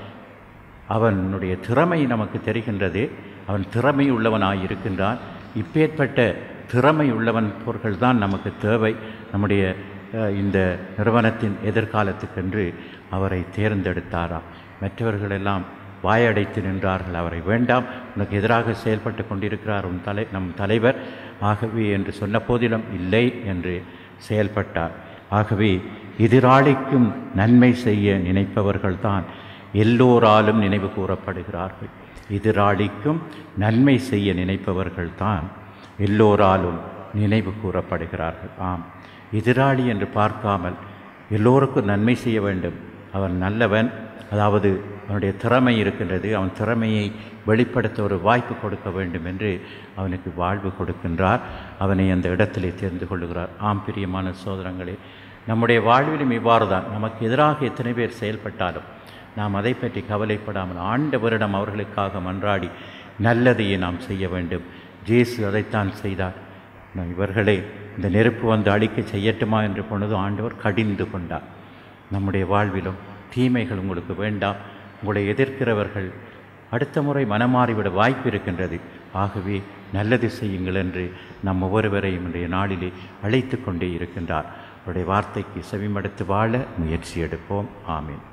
Speaker 2: அவனுடைய திறமை நமக்கு தெரிகின்றது அவன் திறமை உள்ளவனாய் இருக்கின்றான் இப்பேற்பட்ட திறமை உள்ளவன் பொருட்கள் தான் நமக்கு தேவை நம்முடைய அஹ், இந்த நிறுவனத்தின் எதிர்காலத்துக்கென்று அவரை தேர்ந்தெடுத்தாராம் மற்றவர்களெல்லாம் வாயடைத்து நின்றார்கள் அவரை வேண்டாம் உனக்கு எதிராக செயல்பட்டு கொண்டிருக்கிறார் உன் தலை நம் தலைவர் ஆகவே என்று சொன்ன போதிலும் இல்லை என்று செயல்பட்டார் ஆகவே எதிராளிக்கும் நன்மை செய்ய நினைப்பவர்கள்தான் எல்லோராலும் நினைவு கூறப்படுகிறார்கள் எதிராளிக்கும் நன்மை செய்ய நினைப்பவர்கள்தான் எல்லோராலும் நினைவு கூறப்படுகிறார்கள் ஆம் எதிராளி என்று பார்க்காமல் எல்லோருக்கும் நன்மை செய்ய வேண்டும் அவன் நல்லவன் அதாவது அவனுடைய திறமை இருக்கின்றது அவன் திறமையை வெளிப்படுத்த ஒரு வாய்ப்பு கொடுக்க வேண்டும் என்று அவனுக்கு வாழ்வு கொடுக்கின்றார் அவனை அந்த இடத்திலே தெரிந்து கொள்ளுகிறார் ஆம் பிரியமான சோதரங்களே நம்முடைய வாழ்விலும் இவ்வாறு தான் நமக்கு எதிராக எத்தனை பேர் செயல்பட்டாலும் நாம் அதை பற்றி கவலைப்படாமல் ஆண்டவரிடம் அவர்களுக்காக மன்றாடி நல்லதையே நாம் செய்ய வேண்டும் ஜேசு அதைத்தான் செய்தார் நான் இவர்களே இந்த நெருப்பு வந்து அழிக்க செய்யட்டுமா என்று போனது ஆண்டவர் கடிந்து கொண்டார் நம்முடைய வாழ்விலும் தீமைகள் உங்களுக்கு வேண்டாம் உங்களை எதிர்க்கிறவர்கள் அடுத்த முறை மனமாறிவிட வாய்ப்பு இருக்கின்றது ஆகவே நல்லது செய்யுங்கள் என்று நம் ஒவ்வொருவரையும் இன்றைய நாளிலே அழைத்து கொண்டே இருக்கின்றார் அவருடைய வார்த்தைக்கு செவிமடுத்து வாழ முயற்சி எடுப்போம் ஆமீன்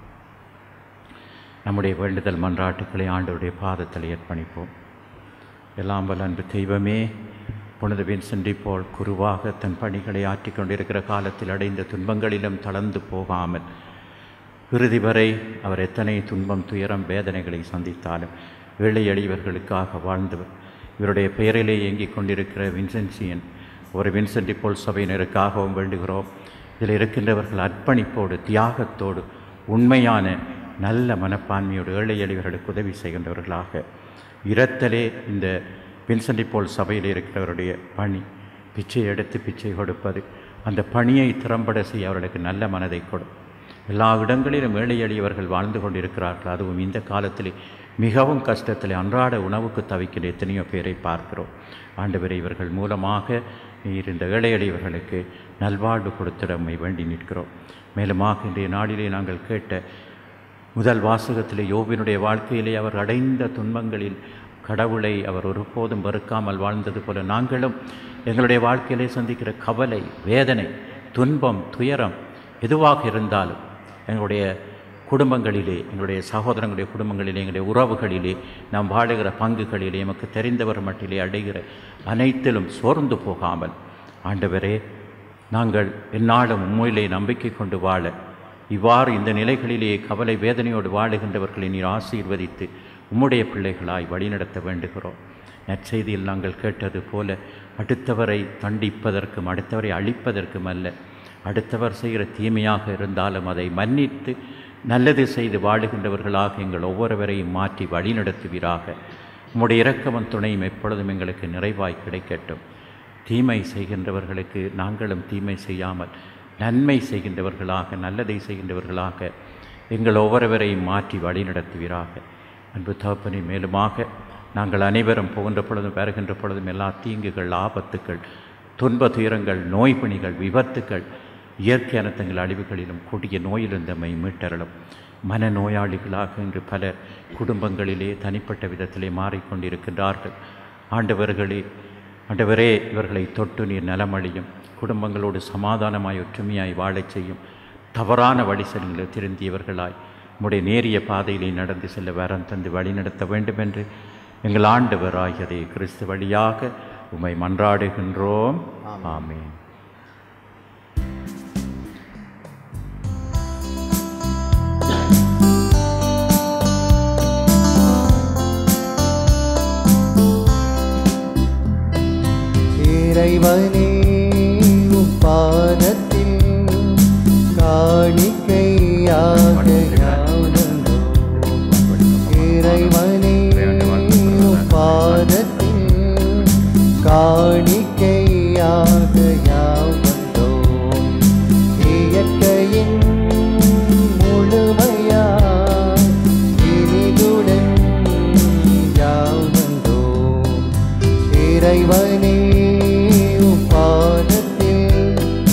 Speaker 2: நம்முடைய வேண்டுதல் மன்றாட்டுக்களை ஆண்டவருடைய பாதத்தில் அர்ப்பணிப்போம் எல்லாம் வல்ல அன்பு தெய்வமே புனித வின்சென்டி போல் குருவாக தன் பணிகளை ஆற்றிக் கொண்டிருக்கிற காலத்தில் அடைந்த துன்பங்களிலும் தளர்ந்து போகாமல் இறுதி வரை அவர் எத்தனை துன்பம் துயரம் வேதனைகளை சந்தித்தாலும் ஏழை எளியவர்களுக்காக வாழ்ந்தவர் இவருடைய பெயரிலே இயங்கிக் கொண்டிருக்கிற வின்சென்சியன் ஒரு வின்சென்டி போல் சபையினருக்காகவும் வேண்டுகிறோம் இதில் இருக்கின்றவர்கள் அர்ப்பணிப்போடு தியாகத்தோடு உண்மையான நல்ல மனப்பான்மையோடு ஏழை எளியவர்களுக்கு உதவி செய்கின்றவர்களாக இரத்தலே இந்த வின்சென்டி போல் சபையில் இருக்கிறவருடைய பணி பிச்சை எடுத்து பிச்சை கொடுப்பது அந்த பணியை திறம்பட செய்ய அவர்களுக்கு நல்ல மனதை கொடு எல்லா இடங்களிலும் ஏழை எளியவர்கள் வாழ்ந்து கொண்டிருக்கிறார்கள் அதுவும் இந்த காலத்திலே மிகவும் கஷ்டத்தில் அன்றாட உணவுக்கு தவிக்கிற எத்தனையோ பேரை பார்க்கிறோம் ஆண்டவரை இவர்கள் மூலமாக நீர் இந்த ஏழை எளியவர்களுக்கு நல்வாழ்வு கொடுத்திட உம்மை வேண்டி நிற்கிறோம் மேலுமாக இன்றைய நாளிலே நாங்கள் கேட்ட முதல் வாசகத்திலே யோபினுடைய வாழ்க்கையிலே அவர் அடைந்த துன்பங்களில் கடவுளை அவர் ஒருபோதும் வெறுக்காமல் வாழ்ந்தது போல நாங்களும் எங்களுடைய வாழ்க்கையிலே சந்திக்கிற கவலை வேதனை துன்பம் துயரம் எதுவாக இருந்தாலும் எங்களுடைய குடும்பங்களிலே எங்களுடைய சகோதரங்களுடைய குடும்பங்களிலே எங்களுடைய உறவுகளிலே நாம் வாழுகிற பங்குகளிலே எமக்கு தெரிந்தவர் மட்டிலே அடைகிற அனைத்திலும் சோர்ந்து போகாமல் ஆண்டவரே நாங்கள் எந்நாளும் உண்மையிலே நம்பிக்கை கொண்டு வாழ இவ்வாறு இந்த நிலைகளிலே கவலை வேதனையோடு வாழுகின்றவர்களை நீர் ஆசீர்வதித்து உம்முடைய பிள்ளைகளாய் வழிநடத்த வேண்டுகிறோம் நற்செய்தியில் நாங்கள் கேட்டது போல அடுத்தவரை தண்டிப்பதற்கும் அடுத்தவரை அழிப்பதற்கும் அல்ல அடுத்தவர் செய்கிற தீமையாக இருந்தாலும் அதை மன்னித்து நல்லது செய்து வாழுகின்றவர்களாக எங்கள் ஒவ்வொருவரையும் மாற்றி வழிநடத்துவீராக உம்முடைய இரக்கமும் துணையும் எப்பொழுதும் எங்களுக்கு நிறைவாய் கிடைக்கட்டும் தீமை செய்கின்றவர்களுக்கு நாங்களும் தீமை செய்யாமல் நன்மை செய்கின்றவர்களாக நல்லதை செய்கின்றவர்களாக எங்கள் ஒவ்வொருவரையும் மாற்றி வழிநடத்துவீராக அன்பு தகப்பனை மேலுமாக நாங்கள் அனைவரும் புகின்ற பொழுதும் வருகின்ற பொழுதும் எல்லா தீங்குகள் ஆபத்துக்கள் துன்ப துயரங்கள் நோய்பிணிகள் விபத்துக்கள் இயற்கை அனர்த்தங்கள் அழிவுகளிலும் கொடிய நோயிலிருந்தமை மீட்டரலும் மன நோயாளிகளாக இன்று பல குடும்பங்களிலே தனிப்பட்ட விதத்திலே மாறிக்கொண்டிருக்கின்றார்கள் ஆண்டவர்களே ஆண்டவரே இவர்களை தொட்டு நீர் நலமழியும் குடும்பங்களோடு சமாதானமாய் ஒற்றுமையாய் வாழச் செய்யும் தவறான வழி செல்களை திருந்தியவர்களாய் உம்முடைய நேரிய பாதையிலே நடந்து செல்ல வரம் தந்து வழி நடத்த வேண்டும் என்று எங்கள் ஆண்டவராகியதை கிறிஸ்து வழியாக உம்மை மன்றாடுகின்றோம் ஆமென்
Speaker 1: இறைவனே உம் பாதத்தில் காணிக்கையாக யானந்தோ இறைவனே உம் பாதத்தில் காணிக்கையாக யாவந்தோ இயற்கையின் முழுமையாய் இனிதுடன் யாவந்தோ இறைவனே உம் பாதத்தில்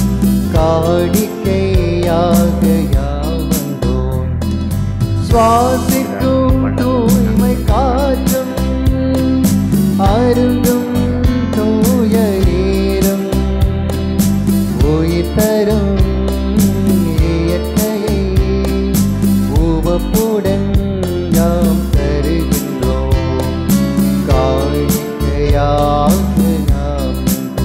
Speaker 1: காணிக்கையாக யாவந்தோம் சுவாசிக்கும் தூய்மை காற்றும் அருந்தும் தூய நீரும் உயிர் தரும் இயற்கையை உவப்புடன் யாம் தருகின்றோம் காணிக்கையாக யாம்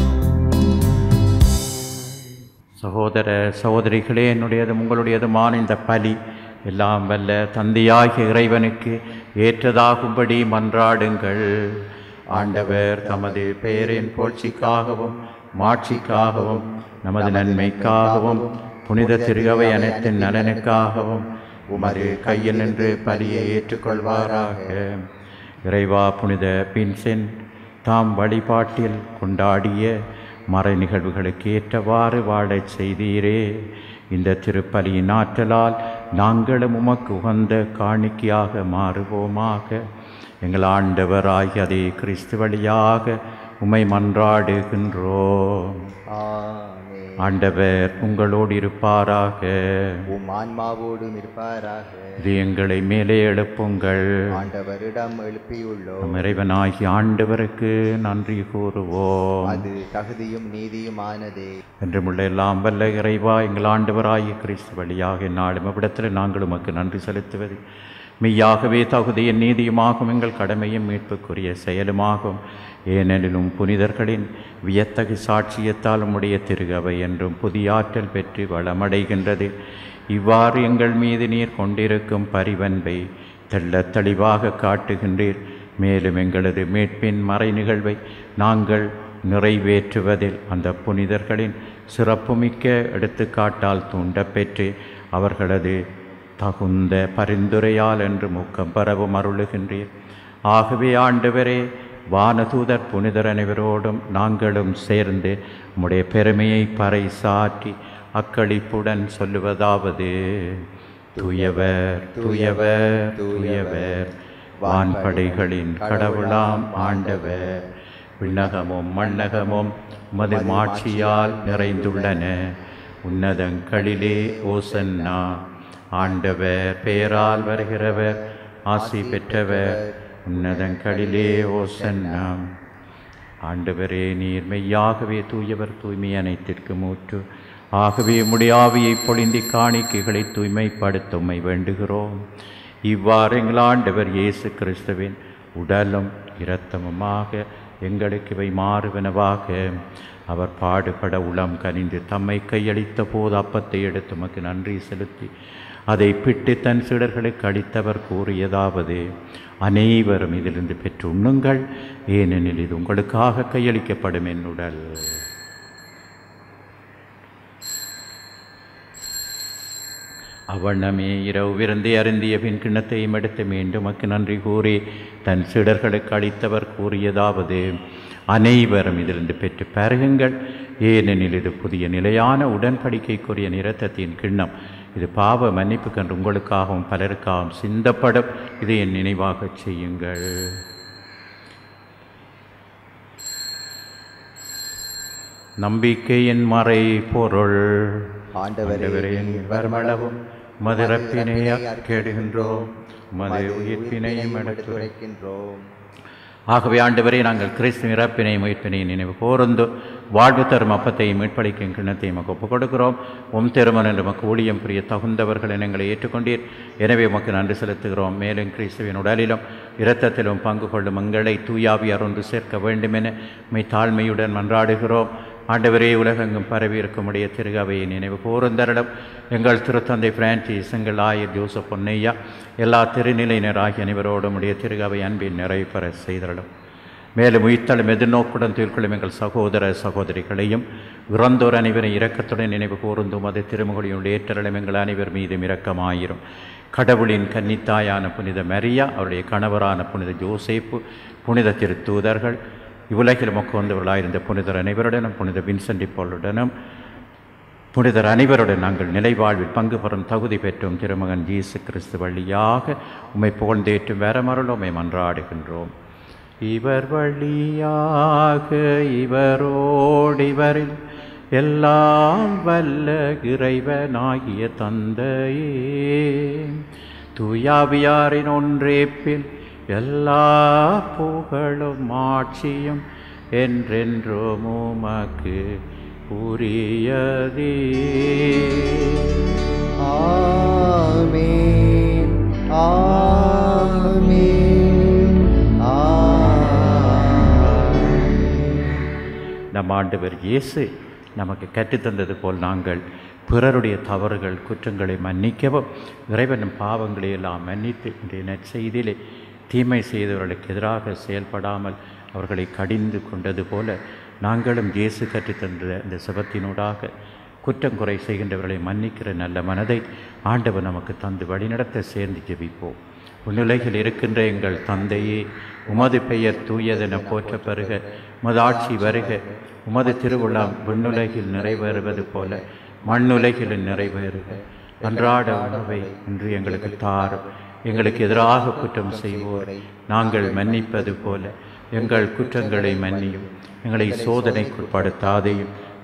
Speaker 2: சகோதர சகோதரிகளே என்னுடையதும் உங்களுடையதுமான இந்த பலி எல்லாம் வல்ல தந்தையாகிய இறைவனுக்கு ஏற்றதாகும்படி மன்றாடுங்கள் ஆண்டவர் தமது பெயரின் புகழ்ச்சிக்காகவும் மாட்சிக்காகவும் நமது நன்மைக்காகவும் புனித திருகவை அனைத்தின் நலனுக்காகவும் உமது கையில் நின்று பலியை ஏற்றுக்கொள்வாராக இறைவா புனித பின்சென் தாம் வழிபாட்டில் கொண்டாடிய மறை நிகழ்வுகளுக்கு ஏற்றவாறு வாழச் செய்தீரே இந்த திருப்பலியின் ஆற்றலால் நாங்களும் உமக்கு உகந்த காணிக்கையாக மாறுவோமாக எங்கள் ஆண்டவராகிய அதே கிறிஸ்து வழியாக உமை மன்றாடுகின்றோம்
Speaker 1: ஆமென்
Speaker 2: ஆண்டவர் உங்களோடு இருப்பாராக
Speaker 1: உம் ஆன்மாவோடும் இருப்பாராக
Speaker 2: இது எங்களை மேலே எழுப்புங்கள்
Speaker 1: ஆண்டவரிடம் எழுப்பியுள்ளோம்
Speaker 2: நம் இறைவனாகி ஆண்டவருக்கு நன்றி கூறுவோம்
Speaker 1: அது தகுதியும் நீதியுமானதே
Speaker 2: என்றுமுள்ள எல்லாம் வல்ல இறைவா எங்கள் ஆண்டவராகிய கிறிஸ்து வழியாக நாளும் அவ்விடத்தில் நாங்கள் உமக்கு நன்றி செலுத்துவது மெய்யாகவே தகுதியின் நீதியுமாகும் எங்கள் கடமையும் மீட்புக்குரிய செயலுமாகும் ஏனெனிலும் புனிதர்களின் வியத்தகு சாட்சியத்தால் உம்முடைய திருகவை என்றும் புதிய ஆற்றல் பெற்று வளமடைகின்றது இவ்வாறு எங்கள் மீது நீர் கொண்டிருக்கும் பரிவன்பை தெள்ளத் தெளிவாக காட்டுகின்றீர் மேலும் எங்களது மீட்பின் மறை நிகழ்வை நாங்கள் நிறைவேற்றுவதில் அந்த புனிதர்களின் சிறப்புமிக்க எடுத்துக்காட்டால் தூண்டப்பெற்று அவர்களது தகுந்த பரிந்துரையால் என்று முக்கம் பரவும் அருளுகின்றீர் ஆகவே ஆண்டவரே வானதூதர் புனிதர் அனைவரோடும் நாங்களும் சேர்ந்து உம்முடைய பெருமையை பறைசாற்றி அக்களிப்புடன் சொல்லுவதாவது தூயவர் தூயவர் தூயவர் வான்படைகளின் கடவுளாம் ஆண்டவர் விண்ணகமும் மண்ணகமும் உமது மாட்சியால் நிறைந்துள்ளன உன்னதங்களிலே ஓசன்னா ஆண்டவர் பெயரால் வருகிறவர் ஆசி பெற்றவர் உன்னதங்களிலே ஓசன்னா ஆண்டவரே நீர் மெய்யாகவே தூயவர் தூய்மை அனைத்திற்கு மூற்று ஆகவே உம்முடைய ஆவியை பொழிந்தி காணிக்கைகளை தூய்மைப்படுத்தும்மை வேண்டுகிறோம் இவ்வாறு எங்கள் ஆண்டவர் இயேசு கிறிஸ்துவின் உடலும் இரத்தமுமாக எங்களுக்கு இவை மாறுவனவாக அவர் பாடுபட உளம் கனிந்து தம்மை கையளித்த போது அப்பத்தை எடுத்து உமக்கு நன்றி செலுத்தி அதை பிட்டு தன் சீடர்களுக்கு அளித்தவர் கூறியதாவது அனைவரும் இதிலிருந்து பெற்று உண்ணுங்கள் ஏனெனில் இது உங்களுக்காக கையளிக்கப்படும் என் உடல் அவ்வண்ணமே இரவு விருந்தை அருந்திய பின் கிண்ணத்தையும் எடுத்து மீண்டும் உமக்கு நன்றி கூறி தன் சீடர்களுக்கு அளித்தவர் கூறியதாவது அனைவரும் இதிலிருந்து பெற்று பருகுங்கள் ஏனெனில் இது புதிய நிலையான உடன்படிக்கைக்குரிய நிறத்தத்தின் கிண்ணம் இது பாவ மன்னிப்பு கண்டு உங்களுக்காகவும் பலருக்காகவும் சிந்தப்படும் இதை என் நினைவாகச் செய்யுங்கள் நம்பிக்கையின் மறை பொருள்
Speaker 1: ஆண்டவரே
Speaker 2: ஆண்டவரே
Speaker 1: நீர்
Speaker 2: வருமளவும் மதுரப்பினை கேடுகின்றோம் மது உயிர்ப்பினையும் எடுத்துரை
Speaker 1: எடுத்துரைக்கின்றோம்
Speaker 2: ஆகவே ஆண்டவரே நாங்கள் கிறிஸ்து இறப்பினை மீட்பினை நினைவு கூர்ந்து வாழ்வு தரும் அப்பத்தையும் மீட்பளிக்கும் கிண்ணத்தையும் நமக்கு ஒப்புக் கொடுக்கிறோம் உம் திருமணம் என்று நமக்கு ஊழியம் புரிய தகுந்தவர்கள் என எங்களை ஏற்றுக்கொண்டீர் எனவே உமக்கு நன்றி செலுத்துகிறோம் மேலும் கிறிஸ்துவின் உடலிலும் இரத்தத்திலும் பங்கு கொள்ளும் எங்களை தூயாவியார் ஒன்று சேர்க்க வேண்டும் என மெய் தாழ்மையுடன் மன்றாடுகிறோம் ஆண்டவரே உலகெங்கும் பரவி இருக்குமுடைய திருகவையை நினைவு கூர்ந்தரிடம் எங்கள் திருத்தந்தை பிரான்சிஸ் எங்கள் ஆயர் ஜோசப் பொன்னையா எல்லா திருநிலையினர் ஆகிய அனைவரோடும் உடைய திருகவை அன்பின் நிறைவு பெற செய்தரிடம் மேலும் உயிர்த்தலும் எதிர்நோக்குடன் தீர்க்கொள்ளும் எங்கள் சகோதர சகோதரிகளையும் இறந்தோர் அனைவரும் இரக்கத்துடன் நினைவு கூர்ந்தும் அது திருமுகளையுடைய ஏற்றலும் எங்கள் அனைவர் மீதும் இரக்கமாயிரும் கடவுளின் கன்னித்தாயான புனித மரியா அவருடைய கணவரான புனித ஜோசேப்பு புனித திருத்தூதர்கள் இவ்வுலகில் மொக்கு வந்தவர்களாயிருந்த புனிதர் அனைவருடனும் புனித வின்சென்டி போலுடனும் புனிதர் அனைவருடன் நாங்கள் நிலைவாழ்வில் பங்கு பெறும் தகுதி பெற்றோம் திருமகன் இயேசு கிறிஸ்து வழியாக உம்மை புகழ்ந்தேற்றும் வரமருள் உம்மை மன்றாடுகின்றோம் இவர் வழியாக இவரோடு இவரில் எல்லாம் வல்ல இறைவனாகிய தந்தையே தூயாவியாரின் ஒன்றேப்பில் எல்லா புகழும் ஆட்சியும் என்றென்றும் உமக்கு உரியதே
Speaker 1: ஆமென் ஆமென் ஆமென்
Speaker 2: நம் ஆண்டவர் இயேசு நமக்கு கற்றுத்தந்தது போல் நாங்கள் பிறருடைய தவறுகள் குற்றங்களை மன்னிக்கவும் இறைவனும் பாவங்களை எல்லாம் மன்னித்து இன்றைய நற்செய்தியிலே தீமை செய்தவர்களுக்கு எதிராக செயல்படாமல் அவர்களை கடிந்து கொண்டது போல நாங்களும் இயேசு கற்றுத்தந்த இந்த சிவத்தினூடாக குற்றம் குறை செய்கின்றவர்களை மன்னிக்கிற நல்ல மனதை ஆண்டவர் நமக்கு தந்து வழிநடத்த சேர்ந்து ஜெபிப்போம் உன்னுலகில் இருக்கின்ற எங்கள் தந்தையே உமது பெயர் தூயதென போற்ற பெறுக உமது ஆட்சி வருக உமது திருவிழா விண்ணுலகில் நிறைவேறுவது போல மண்ணுலகில் நிறைவேறுக அன்றாட உணவை இன்று எங்களுக்கு தாரும் எங்களுக்கு எதிராக குற்றம் செய்வோரை நாங்கள் மன்னிப்பது போல எங்கள் குற்றங்களை மன்னியும் எங்களை சோதனைக்குட்படுத்தாதையும்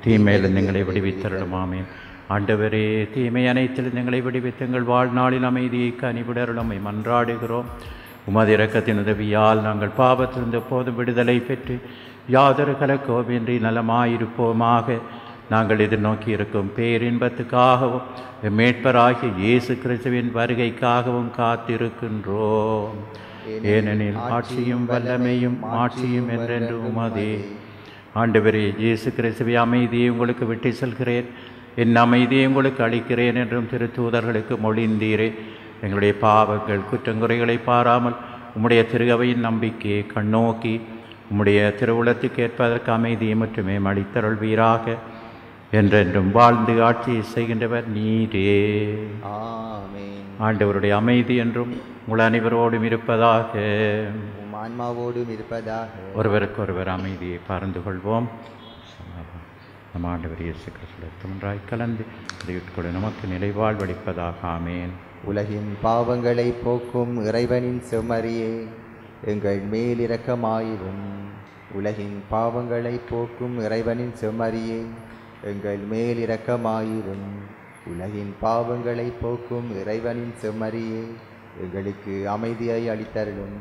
Speaker 2: தீமையிலிருந்து எங்களை விடுவித்தருளுமாமே ஆண்டவரே தீமை அனைத்திலிருந்து எங்களை விடுவித்து எங்கள் வாழ்நாளில் அமைதியை கனிவிடருளமை மன்றாடுகிறோம் உமது இரக்கத்தின் உதவியால் நாங்கள் பாவத்திலிருந்து போதும் விடுதலை பெற்று யாதொரு கலக்கோவின்றி நலமாயிருப்போமாக நாங்கள் எதிர்நோக்கி இருக்கும் பேரின்பத்துக்காகவும் எம் மீட்பராகிய இயேசு கிறிஸ்துவின் வருகைக்காகவும் காத்திருக்கின்றோம் ஏனெனில் ஆட்சியும் வல்லமையும் ஆட்சியும் என்றென்று உமதே ஆண்டவரே இயேசு கிறிஸ்துவை அமைதியை உங்களுக்கு விட்டு செல்கிறேன் என் அமைதியை உங்களுக்கு அளிக்கிறேன் என்றும் திருத்தூதர்களுக்கு மொழிந்தீரே எங்களுடைய பாவங்கள் குற்றங்குறைகளை பாராமல் உம்முடைய திருகவையின் நம்பிக்கையை கண்ணோக்கி உம்முடைய திருவுளத்துக்கு ஏற்பதற்கு அமைதியை மட்டுமே அளித்தருள்வீராக என்றென்றும் வாழ்ந்து ஆட்சியை செய்கின்றவர் நீரே
Speaker 1: ஆமென்
Speaker 2: ஆண்டவருடைய அமைதி என்றும் உங்கள் அனைவரோடும் இருப்பதாக
Speaker 1: உம் ஆன்மாவோடும் இருப்பதாக
Speaker 2: ஒருவருக்கொருவர் அமைதியை பகிர்ந்து கொள்வோம் நம் ஆண்டவர் இயேசு கிறிஸ்துவிற்கு ஒன்றாய் கலந்து அதை உட்கொண்டு நமக்கு நிலைவாழ்வளிப்பதாக ஆமேன்
Speaker 1: உலகின் பாவங்களை போக்கும் இறைவனின் செம்மறியே எங்கள் மேல் இரக்கமாயிரும் உலகின் பாவங்களை போக்கும் இறைவனின் செம்மறியே எங்கள் மேல் இரக்கமாயிரும் உலகின் பாவங்களை போக்கும் இறைவனின் செம்மறியே எங்களுக்கு அமைதியை அளித்தருளும்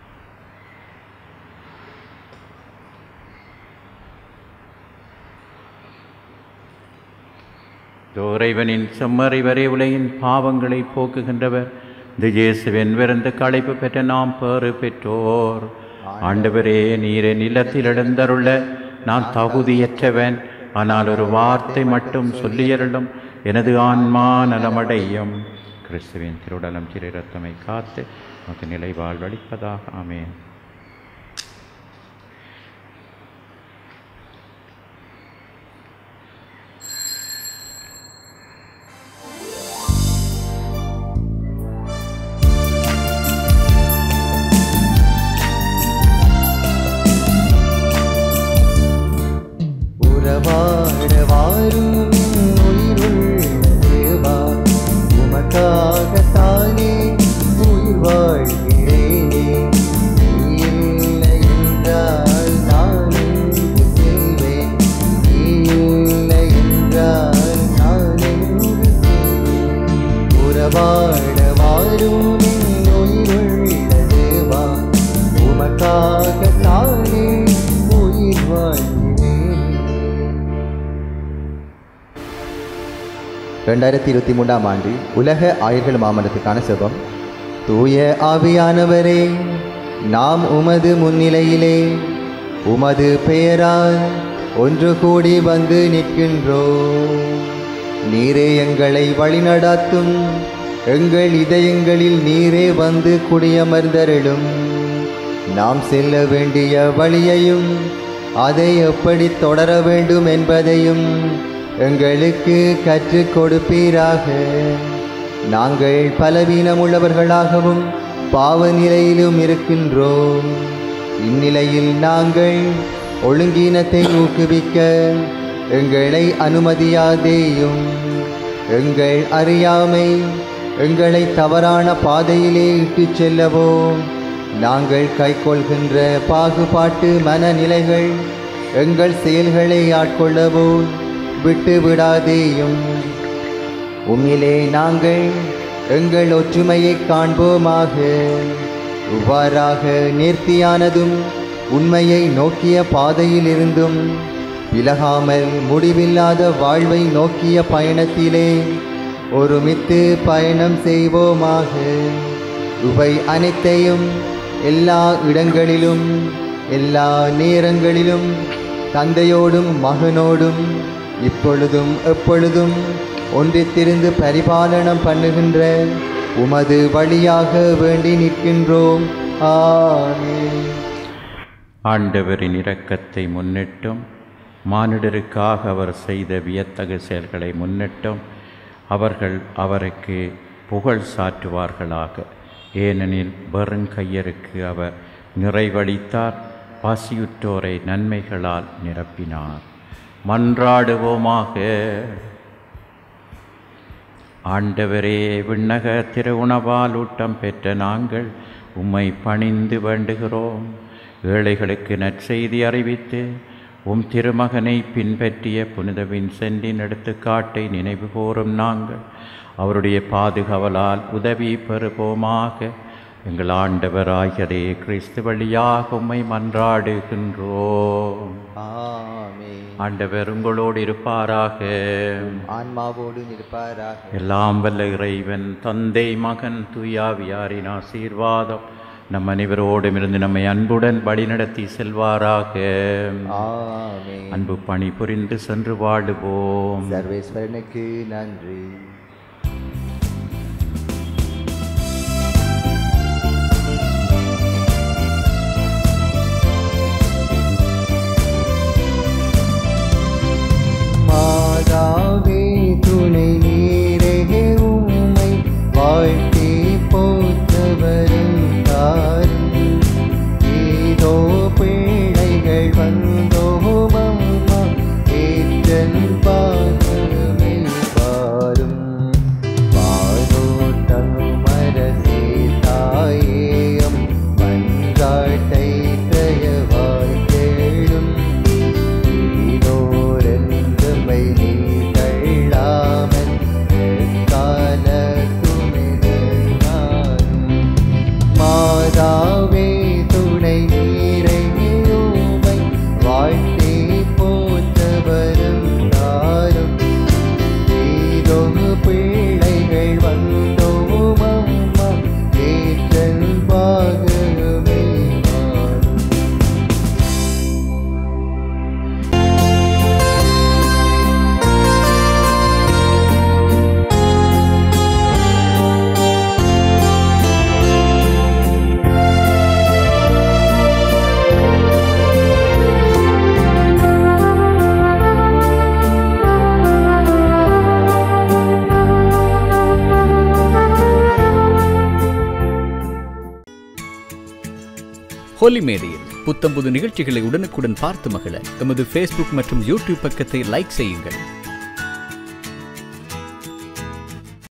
Speaker 2: இதோ இறைவனின் செம்மறிவரே உலகின் பாவங்களை போக்குகின்றவர் இந்த இயேசுவின் விருந்த களைப்பு பெற்ற நாம் பேறு பெற்றோர் ஆண்டவரே நீரே நிலத்தில் எழுந்தருள நான் தகுதியற்றவன் ஆனால் ஒரு வார்த்தை மட்டும் சொல்லியருளும் எனது ஆன்மா நலமடையும் கிறிஸ்துவின் திருடலம் திரு ரத்தமை காத்து நமக்கு நிலை வாழ்வளிப்பதாக ஆமேன்
Speaker 1: உறவாட வாரும் உயிருள்ள தேவா உமக்காகத்தானே உயிர் வாழ்கிறேனே நீ இல்லை என்றால் நான் எங்கு செல்வேன் நீ இல்லை என்றால் நான் எங்கு செல்வேன் உறவாட வாரும் உயிருள்ள தேவா உமக்காகத்தானே உயிர் வாழ்கிறேன் ரெண்டாயிரத்தி இருபத்தி மூன்றாம் ஆண்டு உலக ஆயுர்கள் மாமன்றத்துக்கான செபம் தூய ஆவியானவரே நாம் உமது முன்னிலையிலே உமது பெயரால் ஒன்று கூடி வந்து நிற்கின்றோம் நீரே எங்களை வழிநடாத்தும் எங்கள் இதயங்களில் நீரே வந்து குடியமர்ந்தருளும் நாம் செல்ல வேண்டிய வழியையும் அதை எப்படி தொடர வேண்டும் என்பதையும் எங்களுக்கு கற்றுக் கொடுப்பீராக நாங்கள் பலவீனமுள்ளவர்களாகவும் பாவ நிலையிலும் இருக்கின்றோம் இந்நிலையில் நாங்கள் ஒழுங்கீனத்தை ஊக்குவிக்க எங்களை அனுமதியாதேயும் எங்கள் அறியாமை எங்களை தவறான பாதையிலே இட்டுச் செல்லவோ நாங்கள் கைக்கொள்கின்ற பாகுபாட்டு மனநிலைகள் எங்கள் செயல்களை ஆட்கொள்ளவோ விட்டு விடாதேயும் உம்மிலே நாங்கள் எங்கள் ஒற்றுமையை காண்போமாக இவ்வாறாக நேர்த்தியானதும் உண்மையை நோக்கிய பாதையில் இருந்தும் விலகாமல் முடிவில்லாத வாழ்வை நோக்கிய பயணத்திலே ஒருமித்து பயணம் செய்வோமாக இவை அனைத்தையும் எல்லா இடங்களிலும் எல்லா நேரங்களிலும் தந்தையோடும் மகனோடும் இப்பொழுதும் எப்பொழுதும் ஒன்றித்திருந்து பரிபாலனம் பண்ணுகின்ற உமது வழியாக வேண்டி நிற்கின்றோம் ஆமென்
Speaker 2: ஆண்டவரின் இரக்கத்தை முன்னிட்டும் மானிடருக்காக அவர் செய்த வியத்தகு செயல்களை முன்னிட்டும் அவர்கள் அவருக்கு புகழ் சாற்றுவார்களாக ஏனெனில் வெறுங்கையருக்கு அவர் நிறைவளித்தார் பசியுற்றோரை நன்மைகளால் நிரப்பினார் மன்றாடுவோமாக ஆண்டவரே விண்ணக திருவுணவால் ஊட்டம் பெற்ற நாங்கள் உம்மை பணிந்து வேண்டுகிறோம் ஏழைகளுக்கு நற்செய்தி அறிவித்து உம் திருமகனை பின்பற்றிய புனித வின்சென்டின் எடுத்துக்காட்டை நினைவு கூறும் நாங்கள் அவருடைய பாதுகாவலால் உதவி பெறுவோமாக எங்கள் ஆண்டவராகிறே கிறிஸ்து வழியாக உம்மை மன்றாடுகின்றோம்
Speaker 1: ஆமே
Speaker 2: ஆண்டவர் உங்களோடு இருப்பாராக
Speaker 1: ஆன்மாவோடு இருப்பாராக
Speaker 2: எல்லாம் வல்ல இறைவன் தந்தை மகன் தூயாவியாரின் ஆசீர்வாதம் நம் அனைவரோடும் இருந்து நம்மை அன்புடன் வழிநடத்தி செல்வாராக
Speaker 1: ஆமே
Speaker 2: அன்பு பணி புரிந்து சென்று வாழுவோம்
Speaker 1: சர்வேஸ்வரனுக்கு நன்றி மாதாவே துணை நீரே உம்மை வாழ்த்தி போற்றவரும் தாரும் ஏதோ பிள்ளைகள் வந்தோம் அம்மா ஏற்றன் பாகமே பாரும் பாரோட்டம் மரசே தாயேயம் மன்றாட்டை தயவாய் கேளும் இதோரென்றுமை நீ தள்ளாமல் எக்கால துணிதனாரும் மாதாவே துணை நீரை உமை வாழ்த்தி போற்றவரும் நாரும் ஏதோம் பிள்ளைகள் வந்தோம் அம்மா ஏற்றல் பாகமே மாறும்
Speaker 4: ஹோலி மேடையில் புத்தம்புது நிகழ்ச்சிகளை உடனுக்குடன் பார்த்து மகிழ எமது ஃபேஸ்புக் மற்றும் யூடியூப் பக்கத்தை லைக் செய்யுங்கள்